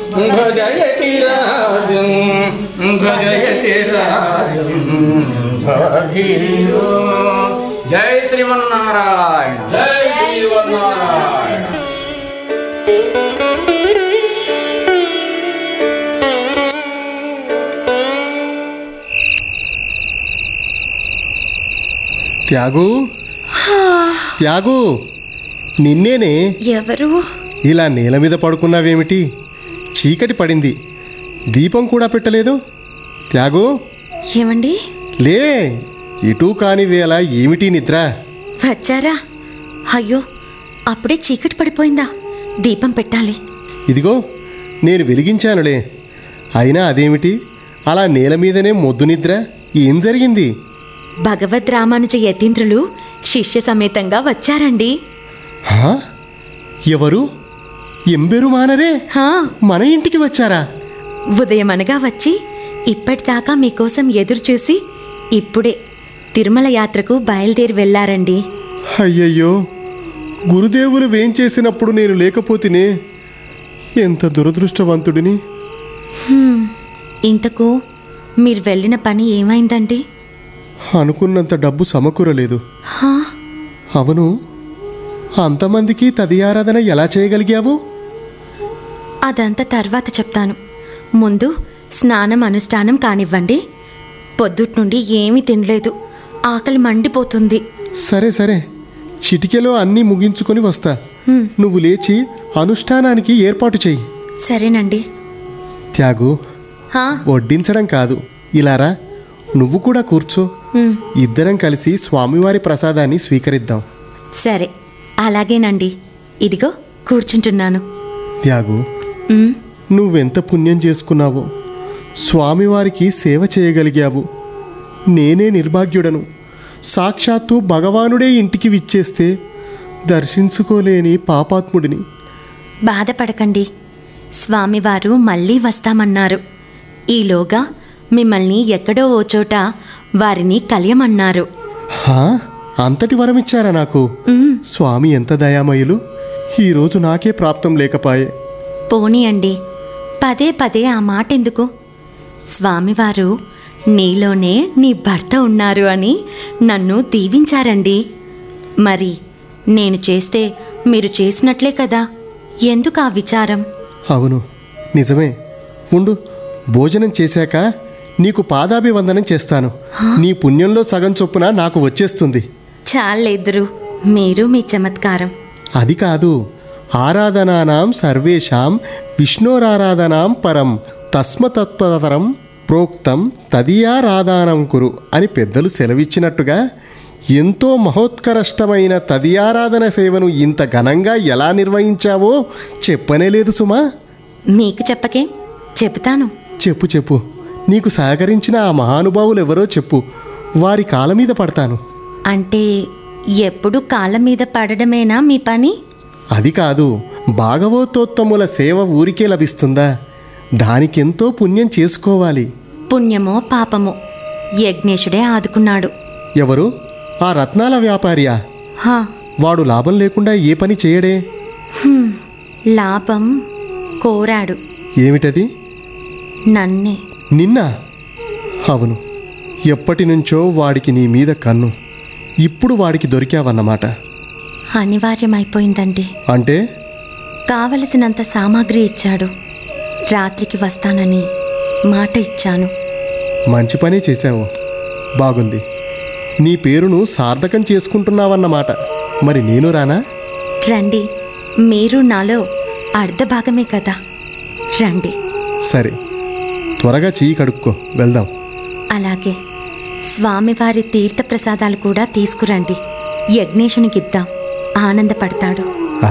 భజయతి రాజం భజయతి రాజం భవధీరో. జై శ్రీమన్నారాయణ జై శ్రీమన్నారాయణ త్యాగు త్యాగు నిన్నేనే ఎవరు ఇలా నేల మీద పడుకున్నావేమిటి చీకటి పడింది దీపం కూడా పెట్టలేదు త్యాగు ఏమండి లే ఇటూ కాని వేళ ఏమిటి నిద్ర వచ్చారా అయ్యో అప్పుడే చీకటి పడిపోయిందా దీపం పెట్టాలి ఇదిగో నేను వెలిగించానులే అయినా అదేమిటి అలా నేల మీదనే మొద్దు నిద్ర ఏం జరిగింది భగవద్ రామానుజ యతీంద్రులు శిష్య సమేతంగా వచ్చారండి హా? ఎవరు ఎంబెరు మానరే హా మన ఇంటికి వచ్చారా ఉదయం అనగా వచ్చి ఇప్పటిదాకా మీకోసం ఎదురు చూసి ఇప్పుడే తిరుమల యాత్రకు బయలుదేరి వెళ్ళారండి అయ్యయ్యో గురుదేవులు వేంచేసినప్పుడు నేను లేకపోతేనే ఎంత దురదృష్టవంతుడిని ఇంతకు మీరు వెళ్ళిన పని ఏమైందండి అనుకున్నంత డబ్బు సమకూరలేదు హా అవును అంతమందికి తదియారాధన ఎలా చేయగలిగావు అదంతా తర్వాత చెప్తాను ముందు స్నానం అనుష్ఠానం కానివ్వండి పొద్దుట్ నుండి ఏమీ తినలేదు ఆకలి మండిపోతుంది సరే సరే చిటికెలో అన్నీ ముగించుకొని వస్తా నువ్వు లేచి అనుష్ఠానానికి ఏర్పాటు చెయ్యి సరేనండి త్యాగు హా వడ్డించడం కాదు ఇలారా నువ్వు కూడా కూర్చో ఉమ్, ఇద్దరం కలిసి స్వామివారి ప్రసాదాన్ని స్వీకరిద్దాం సరే అలాగేనండి ఇదిగో కూర్చుంటున్నాను త్యాగు ఉమ్, నువ్వెంత పుణ్యం చేసుకున్నావో స్వామివారికి సేవ చేయగలిగావు నేనే నిర్భాగ్యుడను సాక్షాత్తు భగవానుడే ఇంటికి విచ్చేస్తే దర్శించుకోలేని పాపాత్ముడిని బాధపడకండి స్వామివారు మళ్ళీ వస్తామన్నారు ఈలోగా మిమ్మల్ని ఎక్కడో ఓ చోట వారిని కలియమన్నారు హా అంతటి వరమిచ్చారా నాకు ఉమ్, స్వామి ఎంత దయామయులు ఈరోజు నాకే ప్రాప్తం లేకపాయే పోనీ అండి పదే పదే ఆ మాట ఎందుకు స్వామివారు నీలోనే నీ భర్త ఉన్నారు అని నన్ను దీవించారండి మరి నేను చేస్తే మీరు చేసినట్లే కదా ఎందుకు ఆ విచారం అవును నిజమే ఉండు భోజనం చేశాక నీకు పాదాభివందనం చేస్తాను నీ పుణ్యంలో సగం చొప్పున నాకు వచ్చేస్తుంది చాలేదురు మీరు మీ చమత్కారం అది కాదు ఆరాధనానాం సర్వేషాం విష్ణోరారాధనాం పరం తస్మతత్పరతరం ప్రోక్తం తదియారాధానం కురు అని పెద్దలు సెలవిచ్చినట్టుగా ఎంతో మహోత్కరష్టమైన తదియారాధన సేవను ఇంత ఘనంగా ఎలా నిర్వహించావో చెప్పనే లేదు సుమా మీకు చెప్పకే చెబుతాను చెప్పు చెప్పు నీకు సహకరించిన ఆ మహానుభావులు ఎవరో చెప్పు వారి కాళ్ళ మీద పడతాను అంటే ఎప్పుడు కాళ్ళ మీద పడడమేనా మీ పని అది కాదు భాగవతోత్తముల సేవ ఊరికే లభిస్తుందా దానికెంతో పుణ్యం చేసుకోవాలి పుణ్యమో పాపమో యజ్ఞేశుడే ఆదుకున్నాడు ఎవరు ఆ రత్నాల వ్యాపారియా హా వాడు లాభం లేకుండా ఏ పని చేయడే హ్మ్, లాభం కోరాడు ఏమిటది నన్నే నిన్న అవును ఎప్పటి నుంచో వాడికి నీ మీద కన్ను ఇప్పుడు వాడికి దొరికావన్నమాట అనివార్యమైపోయిందండి అంటే కావలసినంత సామాగ్రి ఇచ్చాడు రాత్రికి వస్తానని మాట ఇచ్చాను మంచి పనే చేశావు బాగుంది నీ పేరును సార్థకం చేసుకుంటున్నావన్నమాట మరి నేను రానా రండి మీరు నాలో అర్ధభాగమే కదా రండి సరే త్వరగా చెయ్యి కడుక్కో వెళ్దాం అలాగే స్వామివారి తీర్థ ప్రసాదాలు కూడా తీసుకురండి యజ్ఞేశునికిద్దాం ఆనందపడతాడు